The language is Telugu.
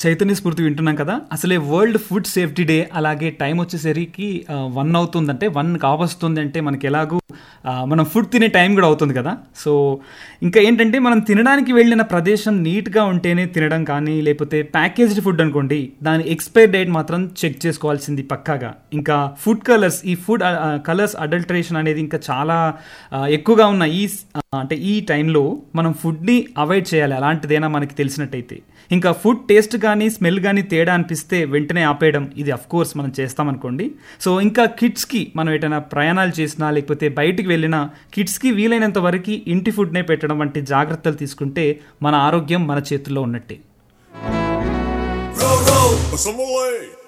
చైతన్య స్ఫూర్తి వింటున్నాం కదా అసలే వరల్డ్ ఫుడ్ సేఫ్టీ డే అలాగే టైం వచ్చేసరికి వన్ అవుతుందంటే వన్ కావస్తుంది అంటే మనకి ఎలాగూ ఆ, మనం ఫుడ్ తినే టైం కూడా అవుతుంది కదా సో ఇంకా ఏంటంటే మనం తినడానికి వెళ్ళిన ప్రదేశం నీట్గా ఉంటేనే తినడం కానీ లేకపోతే ప్యాకేజ్డ్ ఫుడ్ అనుకోండి దాని ఎక్స్పైర్ డేట్ మాత్రం చెక్ చేసుకోవాల్సింది పక్కాగా ఇంకా ఫుడ్ కలర్స్ ఈ ఫుడ్ కలర్స్ అడల్టరేషన్ అనేది ఇంకా చాలా ఆ, ఎక్కువగా ఉన్న ఈ ఆ, అంటే ఈ టైంలో మనం ఫుడ్ని అవాయిడ్ చేయాలి అలాంటిదైనా మనకి తెలిసినట్టయితే ఇంకా ఫుడ్ టేస్ట్ కానీ స్మెల్ కానీ తేడా అనిపిస్తే వెంటనే ఆపేయడం ఇది అఫ్ కోర్స్ మనం చేస్తామనుకోండి సో ఇంకా కిడ్స్కి మనం ఎటైనా ప్రయాణాలు చేసినా లేకపోతే బయటికి వెళ్ళినా కిడ్స్కి వీలైనంత వరకు ఇంటి ఫుడ్నే పెట్టడం వంటి జాగ్రత్తలు తీసుకుంటే మన ఆరోగ్యం మన చేతుల్లో ఉన్నట్టే Row, row, Assembly!